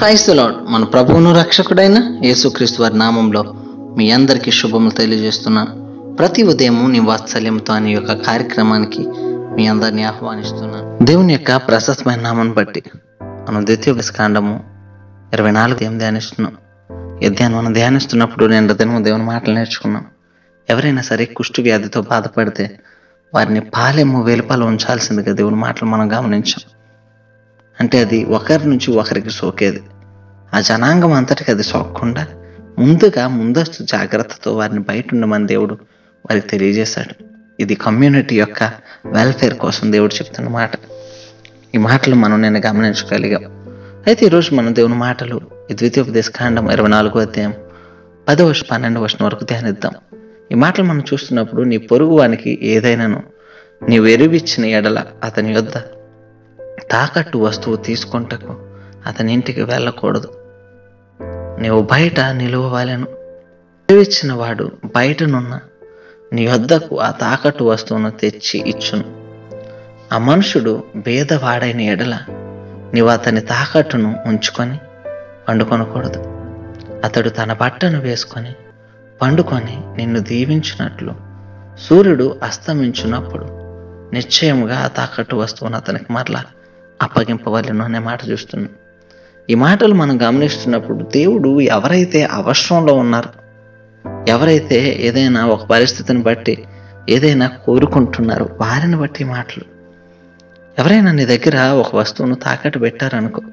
price lord మన ప్రభువును రక్షకుడైన యేసుక్రీస్తు వారి నామంలో మీ అందరికీ శుభములు తెలియజేస్తున్నాను ప్రతి ఉదయం నీ వాత్సల్యంతో అనే యొక్క కార్యక్రమానికి మీ అందరినీ ఆహ్వానిస్తున్నాను దేవుని యొక్క ప్రశస్తమైన నామాన్ని బట్టి మనం ద్వితీయ కాండము ఇరవై నాలుగు ఏం ధ్యానిస్తున్నాం ఈ ధ్యానం మనం ధ్యానిస్తున్నప్పుడు నేను దినము దేవుని మాటలు నేర్చుకున్నాం ఎవరైనా సరే కుష్టు వ్యాధితో బాధపడితే వారిని పాలెము వెలుపల ఉంచాల్సిందిగా దేవుని మాటలు మనం గమనించాం అంటే అది ఒకరి నుంచి ఒకరికి సోకేది ఆ జనాంగం అంతటికి అది సోకకుండా ముందుగా ముందస్తు జాగ్రత్తతో వారిని బయట ఉండమని దేవుడు వారికి తెలియజేశాడు ఇది కమ్యూనిటీ యొక్క వెల్ఫేర్ కోసం దేవుడు చెప్తున్న మాట ఈ మాటలు మనం నేను గమనించగలిగాం అయితే ఈరోజు మనం దేవుని మాటలు ఈ ద్వితీయోపదేశ కాండం ఇరవై నాలుగో అధ్యాయం పదో వర్షం పన్నెండు వర్షం వరకు ధ్యానిద్దాం ఈ మాటలు మనం చూస్తున్నప్పుడు నీ పొరుగు వానికి ఏదైనాను నీవు ఎరువిచ్చిన ఎడల అతని యొద్ద తాకట్టు వస్తువు తీసుకొంటకు అతని ఇంటికి వెళ్ళకూడదు నీవు బయట నిలువవాలను ఇచ్చిన వాడు బయటనున్న నీ వద్దకు ఆ తాకట్టు వస్తువును తెచ్చి ఇచ్చును ఆ మనుషుడు భేదవాడైన ఎడల నీవు అతని తాకట్టును ఉంచుకొని పండుకొనకూడదు అతడు తన బట్టను వేసుకొని పండుకొని నిన్ను దీవించినట్లు సూర్యుడు అస్తమించున్నప్పుడు నిశ్చయముగా ఆ తాకట్టు వస్తువును అతనికి మరలా అప్పగింపవలను అనే మాట చూస్తున్నాం ఈ మాటలు మనం గమనిస్తున్నప్పుడు దేవుడు ఎవరైతే అవసరంలో ఉన్నారో ఎవరైతే ఏదైనా ఒక పరిస్థితిని బట్టి ఏదైనా కోరుకుంటున్నారో వారిని బట్టి ఈ మాటలు ఎవరైనా నీ దగ్గర ఒక వస్తువును తాకట్టు పెట్టారనుకో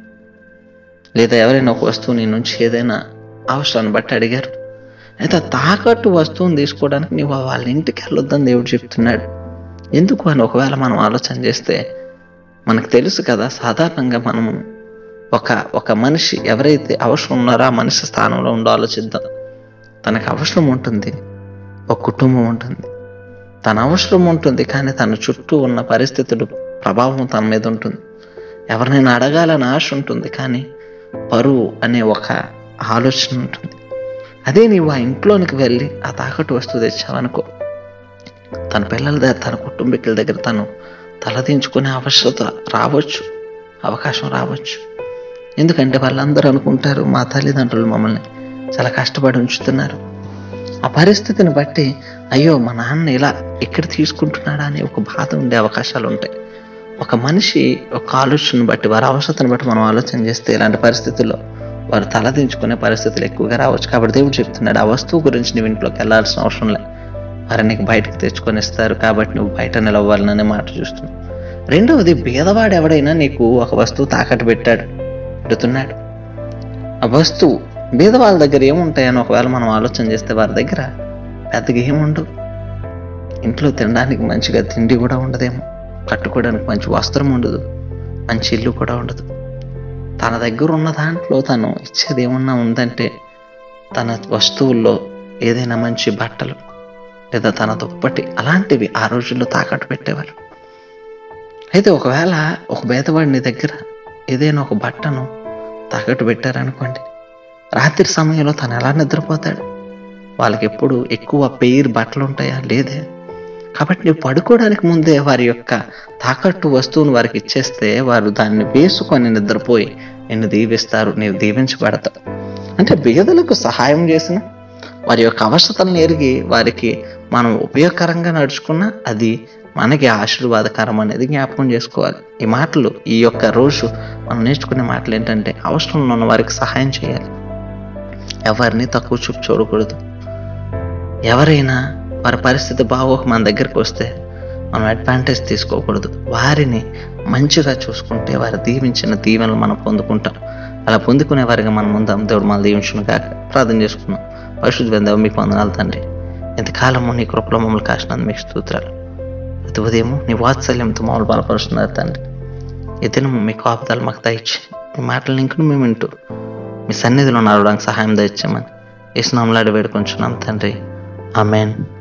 లేదా ఎవరైనా ఒక వస్తువు నీ నుంచి ఏదైనా అవసరాన్ని బట్టి అడిగారు అయితే ఆ తాకట్టు వస్తువుని తీసుకోవడానికి నీవు వాళ్ళ ఇంటికి వెళ్ళొద్దని దేవుడు చెప్తున్నాడు ఎందుకు అని ఒకవేళ మనం ఆలోచన చేస్తే మనకు తెలుసు కదా సాధారణంగా మనము ఒక ఒక మనిషి ఎవరైతే అవసరం ఉన్నారో ఆ మనిషి స్థానంలో ఉండి ఆలోచిద్దాం తనకు అవసరం ఉంటుంది ఒక కుటుంబం ఉంటుంది తన అవసరం ఉంటుంది కానీ తన చుట్టూ ఉన్న పరిస్థితులు ప్రభావం తన మీద ఉంటుంది ఎవరినైనా అడగాలని ఆశ ఉంటుంది కానీ పరువు అనే ఒక ఆలోచన ఉంటుంది అదే నీవు ఆ ఇంట్లోనికి వెళ్ళి ఆ తాకట్టు వస్తువు తెచ్చావనుకో తన పిల్లల దగ్గర తన కుటుంబీకుల దగ్గర తను తలదించుకునే అవసరత రావచ్చు అవకాశం రావచ్చు ఎందుకంటే వాళ్ళందరూ అనుకుంటారు మా తల్లిదండ్రులు మమ్మల్ని చాలా కష్టపడి ఉంచుతున్నారు ఆ పరిస్థితిని బట్టి అయ్యో మా నాన్న ఇలా ఇక్కడ తీసుకుంటున్నాడా అనే ఒక బాధ ఉండే అవకాశాలు ఉంటాయి ఒక మనిషి ఒక ఆలోచనను బట్టి వారి అవసరతను బట్టి మనం ఆలోచన చేస్తే ఇలాంటి పరిస్థితుల్లో వారు తలదించుకునే పరిస్థితులు ఎక్కువగా రావచ్చు కాబట్టి దేవుడు చెప్తున్నాడు ఆ వస్తువు గురించి నువ్వు ఇంట్లోకి వెళ్ళాల్సిన అవసరం లే వారు నీకు బయటకు తెచ్చుకొని ఇస్తారు కాబట్టి నువ్వు బయట నిలవ్వాలనే మాట చూస్తున్నావు రెండవది బీదవాడు ఎవడైనా నీకు ఒక వస్తువు తాకట్టు పెట్టాడు పెడుతున్నాడు ఆ వస్తువు బీదవాళ్ళ దగ్గర ఏముంటాయని ఒకవేళ మనం ఆలోచన చేస్తే వారి దగ్గర పెద్దగా ఏముండవు ఇంట్లో తినడానికి మంచిగా తిండి కూడా ఉండదేమో కట్టుకోవడానికి మంచి వస్త్రం ఉండదు మంచి ఇల్లు కూడా ఉండదు తన దగ్గర ఉన్న దాంట్లో తను ఇచ్చేది ఏమన్నా ఉందంటే తన వస్తువుల్లో ఏదైనా మంచి బట్టలు లేదా తన దుప్పటి అలాంటివి ఆ రోజుల్లో తాకట్టు పెట్టేవారు అయితే ఒకవేళ ఒక బేదవాడి నీ దగ్గర ఏదైనా ఒక బట్టను తాకట్టు పెట్టారనుకోండి రాత్రి సమయంలో తను ఎలా నిద్రపోతాడు వాళ్ళకి ఎప్పుడు ఎక్కువ పెయిర్ బట్టలు ఉంటాయా లేదే కాబట్టి నువ్వు పడుకోవడానికి ముందే వారి యొక్క తాకట్టు వస్తువును వారికి ఇచ్చేస్తే వారు దాన్ని వేసుకొని నిద్రపోయి నిన్ను దీవిస్తారు నీవు దీవించబడతావు అంటే బీదలకు సహాయం చేసిన వారి యొక్క అవసరతలను ఎరిగి వారికి మనం ఉపయోగకరంగా నడుచుకున్నా అది మనకి ఆశీర్వాదకరం అనేది జ్ఞాపకం చేసుకోవాలి ఈ మాటలు ఈ యొక్క రోజు మనం నేర్చుకునే మాటలు ఏంటంటే అవసరంలో ఉన్న వారికి సహాయం చేయాలి ఎవరిని తక్కువ చూపు చూడకూడదు ఎవరైనా వారి పరిస్థితి బాగోక మన దగ్గరికి వస్తే మనం అడ్వాంటేజ్ తీసుకోకూడదు వారిని మంచిగా చూసుకుంటే వారు దీవించిన దీవెనలు మనం పొందుకుంటాం అలా పొందుకునే వారిగా మనం ముందాం దేవుడు మన దీవించును కాక ప్రార్థన చేసుకున్నాం పరిశుద్ధ వెందావు మీకు వందనాలు తండ్రి ఎంతకాలము నీ కృపలో మమ్మల్ని కాసినందు మీకు స్తోత్రాలు ప్రతి ఉదయము నీ వాత్సల్యంతో మమ్మల్ని బలపరుస్తున్నారు తండ్రి ఈ దినము మీ కాపుదలు మాకు దయచి మీ మాటలు ఇంకను మేము వింటూ మీ సన్నిధిలో నడవడానికి సహాయం దయచామని ఇస్తున్నాంలాడి వేడుకొంచున్నాం తండ్రి ఆమెన్